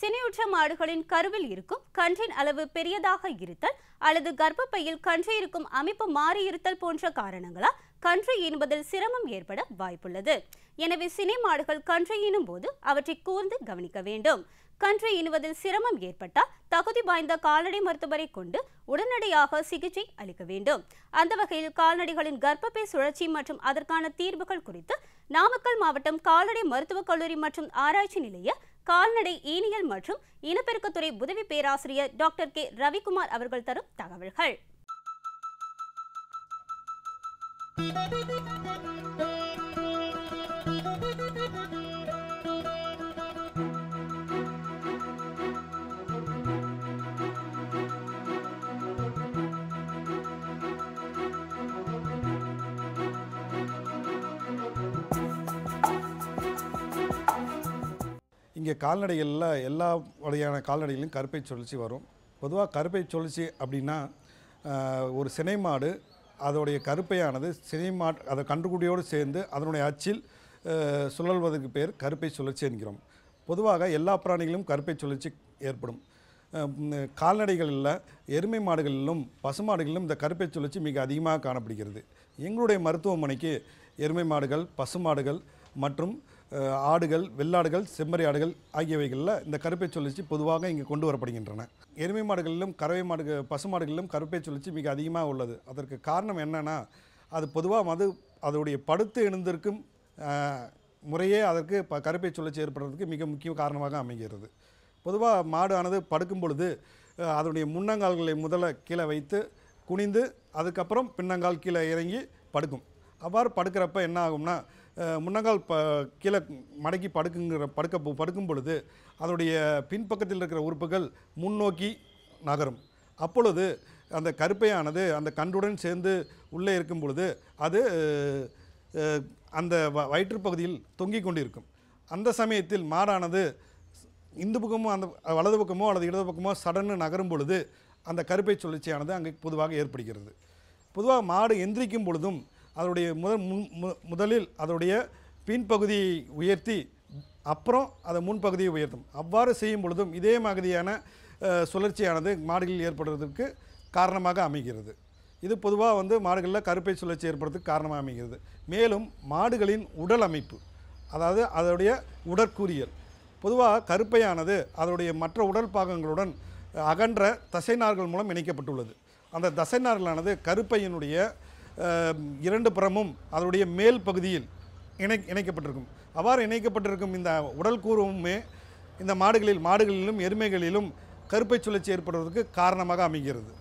சினையுற்ற மாடுகளின் கருவில் இருக்கும் கன்றின் அளவு பெரியதாக இருத்தல் அல்லது கர்ப்பப்பையில் கன்று இருக்கும் அமைப்பு மாறியிருத்தல் போன்ற காரணங்களால் கன்று ஈனுவதில் சிரமம் ஏற்பட வாய்ப்புள்ளது எனவே சினை மாடுகள் கன்று ஈனும் போது அவற்றை கூர்ந்து கவனிக்க வேண்டும் கன்று ஈனுவதில் சிரமம் ஏற்பட்டால் தகுதி வாய்ந்த கால்நடை மருத்துவரை கொண்டு உடனடியாக சிகிச்சை அளிக்க வேண்டும் அந்த வகையில் கால்நடைகளின் கர்ப்பப்பை சுழற்சி மற்றும் அதற்கான தீர்வுகள் குறித்து நாமக்கல் மாவட்டம் கால்நடை மருத்துவக் கல்லூரி மற்றும் ஆராய்ச்சி நிலைய கால்நடை ஈனியல் மற்றும் இனப்பெருக்கத்துறை உதவி பேராசிரியர் டாக்டர் கே ரவிக்குமார் அவர்கள் தரும் தகவல்கள் இங்கே கால்நடைகளில் எல்லா வகையான கால்நடைகளிலும் கருப்பை சுழற்சி வரும் பொதுவாக கருப்பை சுழற்சி அப்படின்னா ஆஹ், ஒரு சினை மாடு அதோடைய கருப்பையானது சினை மாட் அதை கன்றுக்குட்டியோடு சேர்ந்து அதனுடைய அச்சில் ஆஹ், சுழல்வதற்கு பேர் கருப்பை சுழற்சி என்கிறோம் பொதுவாக எல்லா பிராணிகளிலும் கருப்பை சுழற்சி ஏற்படும் ஆஹ், ம், கால்நடைகளில் எருமை மாடுகளிலும் பசுமாடுகளிலும் இந்த கருப்பை சுழற்சி மிக அதிகமாக காணப்படுகிறது எங்களுடைய மருத்துவமனைக்கு எருமை மாடுகள் பசுமாடுகள் மற்றும் அஹ், ஆடுகள் வெள்ளாடுகள் செம்மறி ஆடுகள் ஆகியவைகளில் இந்த கருப்பை சுழற்சி பொதுவாக இங்கு கொண்டு வரப்படுகின்றன எருமை மாடுகளிலும் கறவை மாடுகள் பசுமாடுகளிலும் கருப்பை சுழற்சி மிக அதிகமாக உள்ளது அதற்கு காரணம் என்னன்னா அது பொதுவாக மது அதோடைய படுத்து எழுந்திருக்கும் அஹ், முறையே அதற்கு ப கருப்பை சுழற்சி ஏற்படுறதுக்கு மிக முக்கிய காரணமாக அமைகிறது பொதுவாக மாடு ஆனது படுக்கும் பொழுது அஹ், அதனுடைய முன்னங்கால்களை முதல்ல கீழே வைத்து குனிந்து அதுக்கப்புறம் பின்னங்கால் கீழே இறங்கி படுக்கும் அவ்வாறு படுக்கிறப்ப என்ன ஆகும்னா அஹ், முன்னங்கால் ப கீழே மடக்கி படுக்குங்கிற படுக்க போ- படுக்கும் பொழுது அதனுடைய பின்பக்கத்தில் இருக்கிற உறுப்புகள் முன்னோக்கி நகரும் அப்பொழுது அந்த கருப்பையானது அந்த கன்றுடன் சேர்ந்து உள்ளே இருக்கும் பொழுது அது அஹ், அந்த வ- வயிற்றுப் பகுதியில் தொங்கிக் கொண்டிருக்கும் அந்த சமயத்தில் மாடானது இந்த பக்கமோ அந்த வலது பக்கமோ அல்லது இடது பக்கமோ சடன்னு நகரும் பொழுது அந்த கருப்பை சுழற்சியானது அங்கே பொதுவாக ஏற்படுகிறது பொதுவாக மாடு எந்திரிக்கும் பொழுதும் அதனுடைய முதல் முன் மு- முதலில் அதனுடைய பின்பகுதியை உயர்த்தி அப்புறம் அதை முன்பகுதியை உயர்த்தும் அவ்வாறு செய்யும் பொழுதும் இதே மாதிரியான அஹ், சுழற்சியானது மாடுகளில் ஏற்படுவதற்கு காரணமாக அமைகிறது இது பொதுவாக வந்து மாடுகளில் கருப்பை சுழற்சி ஏற்படுறதுக்கு காரணமாக அமைகிறது மேலும் மாடுகளின் உடல் அமைப்பு அதாவது அதனுடைய உடற்கூறியல் பொதுவாக கருப்பையானது அதனுடைய மற்ற உடல் பாகங்களுடன் அகன்ற தசைநார்கள் மூலம் இணைக்கப்பட்டுள்ளது அந்த தசைநார்களானது கருப்பையினுடைய அஹ், இரண்டு புறமும் அதனுடைய மேல் பகுதியில் இணை இணைக்கப்பட்டிருக்கும் அவ்வாறு இணைக்கப்பட்டிருக்கும் இந்த உடல் கூறுமே இந்த மாடுகளில் மாடுகளிலும் எருமைகளிலும் கருப்பை சுழற்சி ஏற்படுவதற்கு காரணமாக அமைகிறது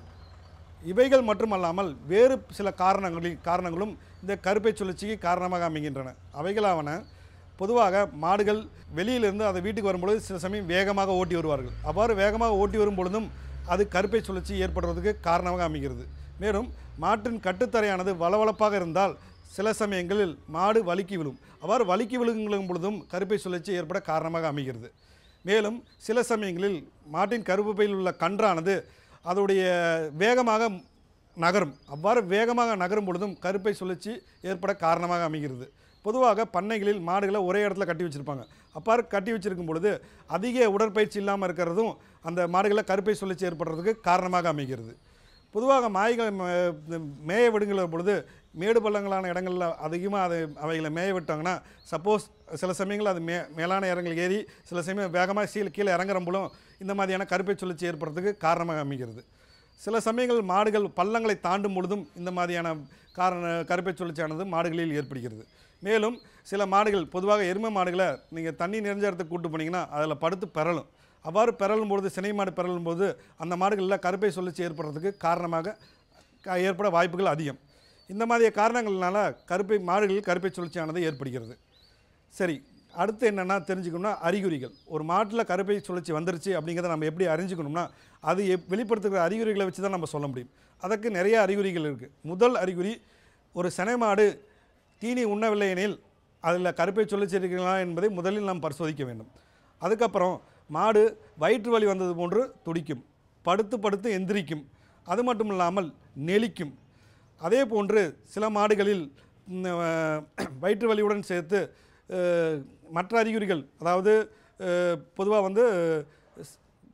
இவைகள் மட்டுமல்லாமல் வேறு சில காரணங்களில் காரணங்களும் இந்த கருப்பை சுழற்சிக்கு காரணமாக அமைகின்றன அவைகளாவன பொதுவாக மாடுகள் வெளியிலிருந்து அதை வீட்டுக்கு வரும்பொழுது சில சமயம் வேகமாக ஓட்டி வருவார்கள் அவ்வாறு வேகமாக ஓட்டி வரும் பொழுதும் அது கருப்பை சுழற்சி ஏற்படுவதற்கு காரணமாக அமைகிறது மேலும் மாட்டின் கட்டுத்தரையானது வளவளப்பாக இருந்தால் சில சமயங்களில் மாடு வலிக்கி விழும் அவ்வாறு வலிக்கி விழுங்கும் பொழுதும் கருப்பை சுழற்சி ஏற்பட காரணமாக அமைகிறது மேலும் சில சமயங்களில் மாட்டின் கருப்பையில் உள்ள கன்றானது அதோடைய வேகமாக நகரும் அவ்வாறு வேகமாக நகரும் பொழுதும் கருப்பை சுழற்சி ஏற்பட காரணமாக அமைகிறது பொதுவாக பண்ணைகளில் மாடுகளை ஒரே இடத்துல கட்டி வச்சுருப்பாங்க அப்பாறு கட்டி வச்சிருக்கும் பொழுது அதிக உடற்பயிற்சி இல்லாமல் இருக்கிறதும் அந்த மாடுகளை கருப்பை சுழற்சி ஏற்படுறதுக்கு காரணமாக அமைகிறது பொதுவாக மாய்களை ம- மேய விடுங்கிற பொழுது மேடு பள்ளங்களான இடங்களில் அதிகமாக அதை அவைகளை மேய விட்டாங்கன்னா சப்போஸ் சில சமயங்கள் அது மே மேலான இடங்கள் ஏறி சில சமயம் வேகமாக கீழே கீழே இறங்குற போலும் இந்த மாதிரியான கருப்பை சுழற்சி ஏற்படுறதுக்கு காரணமாக அமைகிறது சில சமயங்கள் மாடுகள் பள்ளங்களை தாண்டும் பொழுதும் இந்த மாதிரியான காரண கருப்பை சுழற்சியானது மாடுகளில் ஏற்படுகிறது மேலும் சில மாடுகள் பொதுவாக எருமை மாடுகளை நீங்கள் தண்ணி நிறைஞ்ச இடத்துக்கு கூட்டு போனீங்கன்னா அதில் படுத்து பெறலும் அவ்வாறு பெறலும் பொழுது சினை மாடு பெறலும் போது அந்த மாடுகளில் கருப்பை சுழற்சி ஏற்படுறதுக்கு காரணமாக க- ஏற்பட வாய்ப்புகள் அதிகம் இந்த மாதிரிய காரணங்கள்னால கருப்பை மாடுகளில் கருப்பை சுழற்சியானது ஏற்படுகிறது சரி அடுத்து என்னென்னா தெரிஞ்சுக்கணும்னா அறிகுறிகள் ஒரு மாட்டில் கருப்பை சுழற்சி வந்துருச்சு அப்படிங்கிறத நம்ம எப்படி அறிஞ்சுக்கணும்னா அது எப் வெளிப்படுத்துகிற அறிகுறிகளை வச்சு தான் நம்ம சொல்ல முடியும் அதற்கு நிறைய அறிகுறிகள் இருக்குது முதல் அறிகுறி ஒரு சினை மாடு தீனி உண்ணவில்லை எனில் அதில் கருப்பை சுழற்சி இருக்கிறதா என்பதை முதலில் நாம் பரிசோதிக்க வேண்டும் அதுக்கப்புறம் மாடு வயிற்று வலி வந்தது போன்று துடிக்கும் படுத்து படுத்து எந்திரிக்கும் அது மட்டும் இல்லாமல் நெளிக்கும் அதே போன்று சில மாடுகளில் ம், அஹ், வயிற்று வலியுடன் சேர்த்து அஹ், மற்ற அறிகுறிகள் அதாவது பொதுவாக வந்து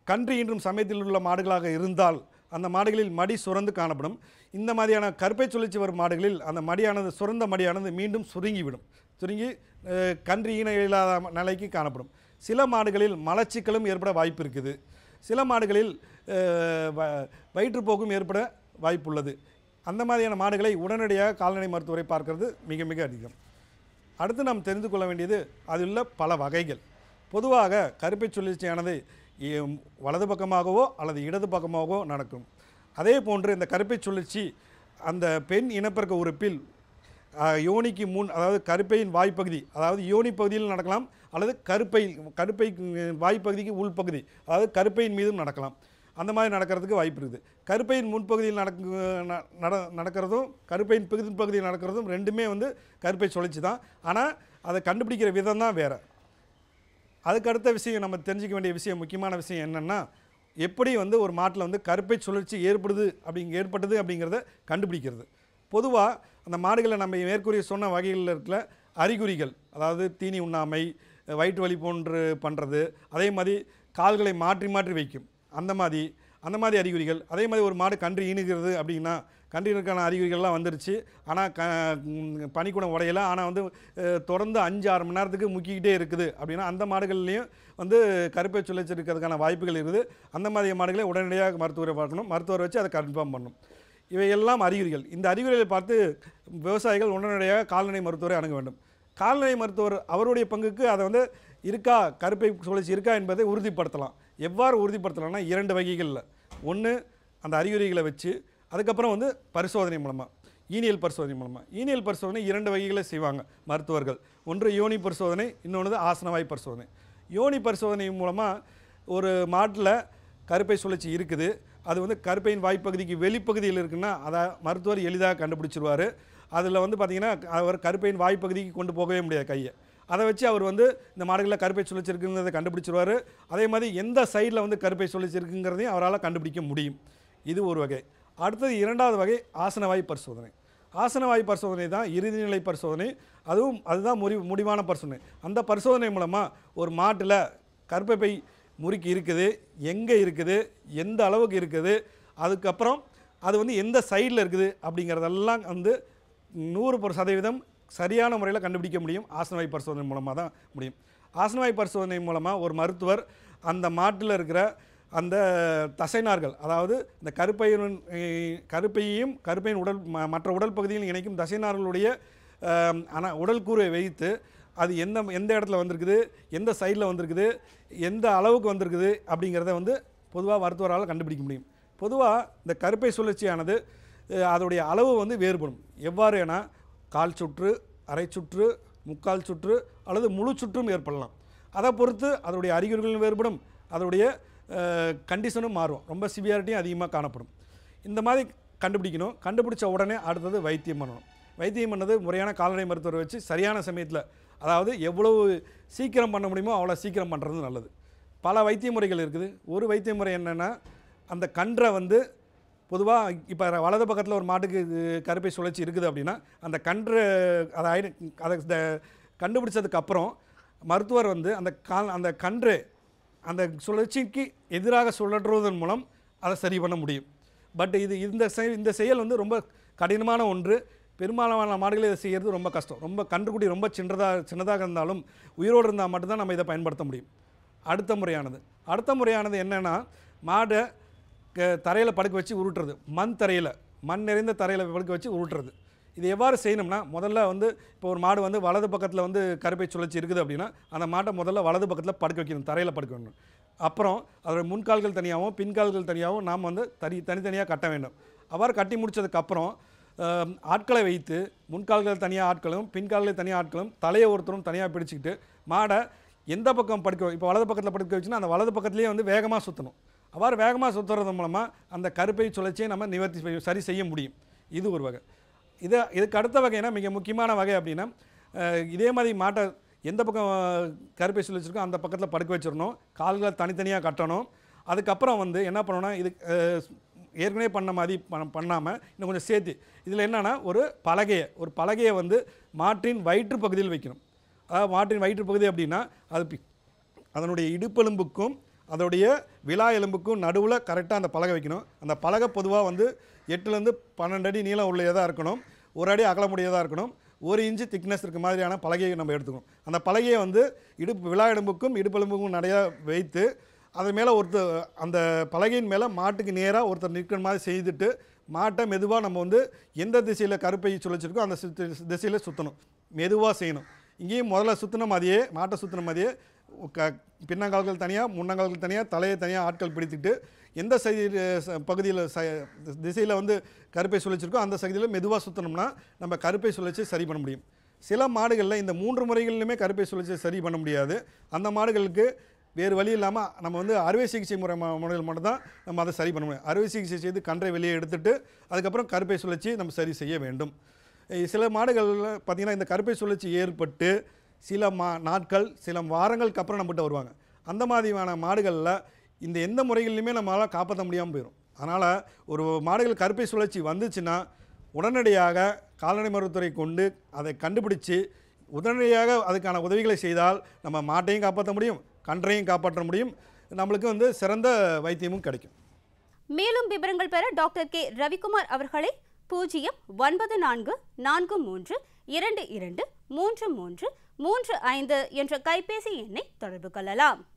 கன்று ஈன்றும் சமயத்தில் உள்ள மாடுகளாக இருந்தால் அந்த மாடுகளில் மடி சுரந்து காணப்படும் இந்த மாதிரியான கருப்பை சுழற்சி வரும் மாடுகளில் அந்த மடியானது சுரந்த மடியானது மீண்டும் சுருங்கிவிடும் சுருங்கி அஹ், கன்று ஈன இல்லாத ம- நிலைக்கு காணப்படும் சில மாடுகளில் மலச்சிக்கலும் ஏற்பட வாய்ப்பு இருக்குது சில மாடுகளில் அஹ், வ- வயிற்றுப்போக்கும் ஏற்பட வாய்ப்புள்ளது அந்த மாதிரியான மாடுகளை உடனடியாக கால்நடை மருத்துவரை பார்க்கிறது மிக மிக அதிகம் அடுத்து நாம் தெரிந்து கொள்ள வேண்டியது அதிலுள்ள பல வகைகள் பொதுவாக கருப்பை சுழற்சியானது இ- வலது பக்கமாகவோ அல்லது இடது பக்கமாகவோ நடக்கும் அதே போன்று இந்த கருப்பை சுழற்சி அந்த பெண் இனப்பெருக்க உறுப்பில் அஹ், யோனிக்கு முன் அதாவது கருப்பையின் வாய்ப்பகுதி அதாவது யோனி பகுதியில் நடக்கலாம் அல்லது கருப்பை கருப்பை உம், வாய்ப்பகுதிக்கு உள்பகுதி அதாவது கருப்பையின் மீதும் நடக்கலாம் அந்த மாதிரி நடக்கிறதுக்கு வாய்ப்பு இருக்குது கருப்பையின் முன்பகுதியில் நடக்கு ந- நட நடக்கிறதும் கருப்பையின் பின்பகுதியில் நடக்கிறதும் ரெண்டுமே வந்து கருப்பை சுழற்சி தான் ஆனால் அதை கண்டுபிடிக்கிற விதம் தான் வேறு அதுக்கு அடுத்த விஷயம் நம்ம தெரிஞ்சுக்க வேண்டிய விஷயம் முக்கியமான விஷயம் என்னென்னா எப்படி வந்து ஒரு மாட்டில் வந்து கருப்பை சுழற்சி ஏற்படுது அப்படிங்க ஏற்பட்டது அப்படிங்கிறத கண்டுபிடிக்கிறது பொதுவாக அந்த மாடுகளை நம்ம மேற்கூறிய சொன்ன வகைகளில் இருக்கிற அறிகுறிகள் அதாவது தீனி உண்ணாமை வயிற்று வலி போன்று பண்ணுறது அதே மாதிரி கால்களை மாற்றி மாற்றி வைக்கும் அந்த மாதிரி அந்த மாதிரி அறிகுறிகள் அதே மாதிரி ஒரு மாடு கன்று ஈனுகிறது அப்படின்னா கன்றினுக்கான அறிகுறிகள்லாம் வந்துருச்சு ஆனால் க ம், பனிக்கூடம் உடையல ஆனால் வந்து அஹ், தொடர்ந்து அஞ்சு ஆறு மணி நேரத்துக்கு முக்கிக்கிட்டே இருக்குது அப்படின்னா அந்த மாடுகள்லேயும் வந்து கருப்பை சுழற்சி இருக்கிறதுக்கான வாய்ப்புகள் இருக்குது அந்த மாதிரி மாடுகளை உடனடியாக மருத்துவரை பார்க்கணும் மருத்துவரை வச்சு அதை கன்ஃபார்ம் பண்ணணும் இவையெல்லாம் அறிகுறிகள் இந்த அறிகுறிகளை பார்த்து விவசாயிகள் உடனடியாக கால்நடை மருத்துவரை அணுக வேண்டும் கால்நடை மருத்துவர் அவருடைய பங்குக்கு அதை வந்து இருக்கா கருப்பை சுழற்சி இருக்கா என்பதை உறுதிப்படுத்தலாம் எவ்வாறு உறுதிப்படுத்தலாம்னா இரண்டு வகைகளில் ஒன்று அந்த அறிகுறிகளை வச்சு அதுக்கப்புறம் வந்து பரிசோதனை மூலமாக ஈனியல் பரிசோதனை மூலமாக ஈனியல் பரிசோதனை இரண்டு வகைகளை செய்வாங்க மருத்துவர்கள் ஒன்று யோனி பரிசோதனை இன்னொன்று ஆசனவாய் பரிசோதனை யோனி பரிசோதனை மூலமாக ஒரு மாட்டில் கருப்பை சுழற்சி இருக்குது அது வந்து கருப்பையின் வாய்ப்பகுதிக்கு வெளிப்பகுதியில் இருக்குன்னா அதை மருத்துவர் எளிதாக கண்டுபிடிச்சிருவார் அதில் வந்து பார்த்திங்கன்னா அவர் கருப்பையின் வாய்ப்பகுதிக்கு கொண்டு போகவே முடியாது கையை அதை வச்சு அவர் வந்து இந்த மாடுகளில் கருப்பை சுழற்சி இருக்குங்கிறத கண்டுபிடிச்சிருவார் அதே மாதிரி எந்த சைடில் வந்து கருப்பை சுழற்சி இருக்குங்கிறதையும் அவரால் கண்டுபிடிக்க முடியும் இது ஒரு வகை அடுத்தது இரண்டாவது வகை ஆசனவாய் பரிசோதனை ஆசனவாய் பரிசோதனை தான் இறுதிநிலை பரிசோதனை அதுவும் அதுதான் முடி முடிவான பரிசோதனை அந்த பரிசோதனை மூலமாக ஒரு மாட்டில் கர்ப்பப்பை முறுக்கி இருக்குது எங்கே இருக்குது எந்த அளவுக்கு இருக்குது அதுக்கப்புறம் அது வந்து எந்த சைடில் இருக்குது அப்படிங்கிறதெல்லாம் வந்து நூறு பர் சதவீதம் சரியான முறையில் கண்டுபிடிக்க முடியும் ஆசனவாய் பரிசோதனை மூலமாக தான் முடியும் ஆசனவாய் பரிசோதனை மூலமாக ஒரு மருத்துவர் அந்த மாட்டில் இருக்கிற அந்த தசைநார்கள் அதாவது இந்த கருப்பையின் அஹ், கருப்பையையும் கருப்பையின் உடல் ம- மற்ற உடல் பகுதியில் இணைக்கும் தசைநார்களுடைய அஹ், ஆனா உடல் கூரை வைத்து அது எந்த எந்த இடத்துல வந்திருக்குது எந்த சைடில் வந்திருக்குது எந்த அளவுக்கு வந்திருக்குது அப்படிங்கிறத வந்து பொதுவாக மருத்துவரால் கண்டுபிடிக்க முடியும் பொதுவாக இந்த கருப்பை சுழற்சியானது அஹ், அதோடைய அளவு வந்து வேறுபடும் எவ்வாறு என கால் சுற்று அரை சுற்று முக்கால் சுற்று அல்லது முழு சுற்றும் ஏற்படலாம் அதை பொறுத்து அதோடைய அறிகுறிகளும் வேறுபடும் அதோடைய கண்டிஷனும் மாறும் ரொம்ப சிவியாரிட்டியும் அதிகமாக காணப்படும் இந்த மாதிரி கண்டுபிடிக்கணும் கண்டுபிடிச்ச உடனே அடுத்தது வைத்தியம் பண்ணணும் வைத்தியம் பண்ணது முறையான கால்நடை மருத்துவரை வச்சு சரியான சமயத்தில் அதாவது எவ்வளவு சீக்கிரம் பண்ண முடியுமோ அவ்வளோ சீக்கிரம் பண்ணுறது நல்லது பல வைத்திய முறைகள் இருக்குது ஒரு வைத்திய முறை என்னென்னா அந்த கன்றை வந்து பொதுவாக இப்போ வலது பக்கத்தில் ஒரு மாட்டுக்கு இது கருப்பை சுழற்சி இருக்குது அப்படின்னா அந்த கன்று அதை ஐட- அதை இந்த கண்டுபிடிச்சதுக்கு அப்புறம் மருத்துவர் வந்து அந்த கால் அந்த கன்று அந்த சுழற்சிக்கு எதிராக சுழற்றுவதன் மூலம் அதை சரி பண்ண முடியும் பட் இது இந்த செய் இந்த செயல் வந்து ரொம்ப கடினமான ஒன்று பெரும்பாலான மாடுகளை இதை செய்கிறது ரொம்ப கஷ்டம் ரொம்ப கன்றுக்குட்டி ரொம்ப சின்னதாக சின்னதாக இருந்தாலும் உயிரோடு இருந்தால் மட்டும்தான் நம்ம இதை பயன்படுத்த முடியும் அடுத்த முறையானது அடுத்த முறையானது என்னென்னா மாடை தரையில் படுக்க வச்சு உருட்டுறது மண் தரையில் மண் நிறைந்த தரையில் படுக்க வச்சு உருட்டுறது இது எவ்வாறு செய்யணும்னா முதல்ல வந்து இப்போ ஒரு மாடு வந்து வலது பக்கத்தில் வந்து கருப்பை சுழற்சி இருக்குது அப்படின்னா அந்த மாட்டை முதல்ல வலது பக்கத்தில் படுக்க வைக்கணும் தரையில் படுக்க வைக்கணும் அப்புறம் அதோட முன்கால்கள் தனியாகவும் பின்கால்கள் தனியாகவும் நாம் வந்து தனி தனித்தனியாக கட்ட வேண்டும் அவ்வாறு கட்டி முடிச்சதுக்கப்புறம் அஹ், ஆட்களை வைத்து முன்கால்கள் தனியாக ஆட்களும் பின்கால்கள் தனியாக ஆட்களும் தலையை ஒருத்தரும் தனியாக பிடிச்சிக்கிட்டு மாடை எந்த பக்கம் படுக்க இப்போ வலது பக்கத்தில் படுக்க வச்சுன்னா அந்த வலது பக்கத்துலேயே வந்து வேகமாக சுற்றணும் அவ்வாறு வேகமாக சுற்றுறது மூலமாக அந்த கருப்பை சுழற்சியை நம்ம நிவர்த்தி செய்ய சரி செய்ய முடியும் இது ஒரு வகை இதை இதுக்கு அடுத்த வகைனா மிக முக்கியமான வகை அப்படின்னா அஹ், இதே மாதிரி மாட்டை எந்த பக்கம் அஹ், கருப்பை சுழற்சிருக்கோ அந்த பக்கத்தில் படுக்க வச்சிடணும் கால்களை தனித்தனியாக கட்டணும் அதுக்கப்புறம் வந்து என்ன பண்ணணும்னா இது அஹ், ஏற்கனவே பண்ண மாதிரி பண்ண பண்ணாமல் இன்னும் கொஞ்சம் சேர்த்து இதில் என்னென்னா ஒரு பலகையை ஒரு பலகையை வந்து மாட்டின் வயிற்று பகுதியில் வைக்கணும் அதாவது மாட்டின் வயிற்று பகுதி அப்படின்னா அது பி- அதனுடைய இடுப்பெலும்புக்கும் அதோடைய விலா எலும்புக்கும் நடுவில் கரெக்டாக அந்த பலகை வைக்கணும் அந்த பலகை பொதுவாக வந்து எட்டுலேருந்து பன்னெண்டு அடி நீளம் உள்ளதாக இருக்கணும் ஒரு அடி அகலமுடையதாக இருக்கணும் ஒரு இன்ச்சு திக்னஸ் இருக்க மாதிரியான பலகையை நம்ம எடுத்துக்கணும் அந்த பலகையை வந்து இடுப்பு விலா எலும்புக்கும் இடுப்பெலும்புக்கும் நிறையா வைத்து அது மேலே ஒருத்தர் அந்த பலகையின் மேலே மாட்டுக்கு நேராக ஒருத்தர் நிற்கிற மாதிரி செய்துட்டு மாட்டை மெதுவாக நம்ம வந்து எந்த திசையில் கருப்பை சுழச்சிருக்கோ அந்த சுத்து திசையில் சுற்றணும் மெதுவாக செய்யணும் இங்கேயும் முதல்ல சுற்றின மாதிரியே மாட்டை சுற்றின மாதிரியே க பின்னங்கால்கள் தனியாக முன்னங்கால்கள் தனியாக தலையை தனியாக ஆட்கள் பிடித்துட்டு எந்த சைடு பகுதியில் ச திசையில் வந்து கருப்பை சுழச்சிருக்கோ அந்த சகுதியில் மெதுவாக சுற்றினோம்னா நம்ம கருப்பை சுழற்சி சரி பண்ண முடியும் சில மாடுகளில் இந்த மூன்று முறைகளிலுமே கருப்பை சுழற்சி சரி பண்ண முடியாது அந்த மாடுகளுக்கு வேறு வழி இல்லாமல் நம்ம வந்து அறுவை சிகிச்சை முறை ம- முறையில் மட்டும்தான் நம்ம அதை சரி பண்ண முடியும் அறுவை சிகிச்சை செய்து கன்றை வெளியே எடுத்துட்டு அதுக்கப்புறம் கருப்பை சுழற்சி நம்ம சரி செய்ய வேண்டும் இ- சில மாடுகளில் பார்த்திங்கன்னா இந்த கருப்பை சுழற்சி ஏற்பட்டு சில மா நாட்கள் சில வாரங்களுக்கு அப்புறம் நம்மகிட்ட வருவாங்க அந்த மாதிரியான மாடுகளில் இந்த எந்த முறைகளிலுமே நம்மளால் காப்பாற்ற முடியாமல் போயிடும் அதனால் ஒரு மாடுகள் கருப்பை சுழற்சி வந்துச்சுன்னா உடனடியாக கால்நடை மருத்துவரை கொண்டு அதை கண்டுபிடிச்சு உடனடியாக அதுக்கான உதவிகளை செய்தால் நம்ம மாட்டையும் காப்பாற்ற முடியும் கன்றையும் காப்பாற்ற முடியும் நம்மளுக்கு வந்து சிறந்த வைத்தியமும் கிடைக்கும் மேலும் விவரங்கள் பெற டாக்டர் கே ரவிக்குமார் அவர்களை பூஜ்ஜியம் ஒன்பது நான்கு நான்கு மூன்று இரண்டு இரண்டு மூன்று மூன்று மூன்று ஐந்து என்ற கைபேசி எண்ணை தொடர்பு கொள்ளலாம்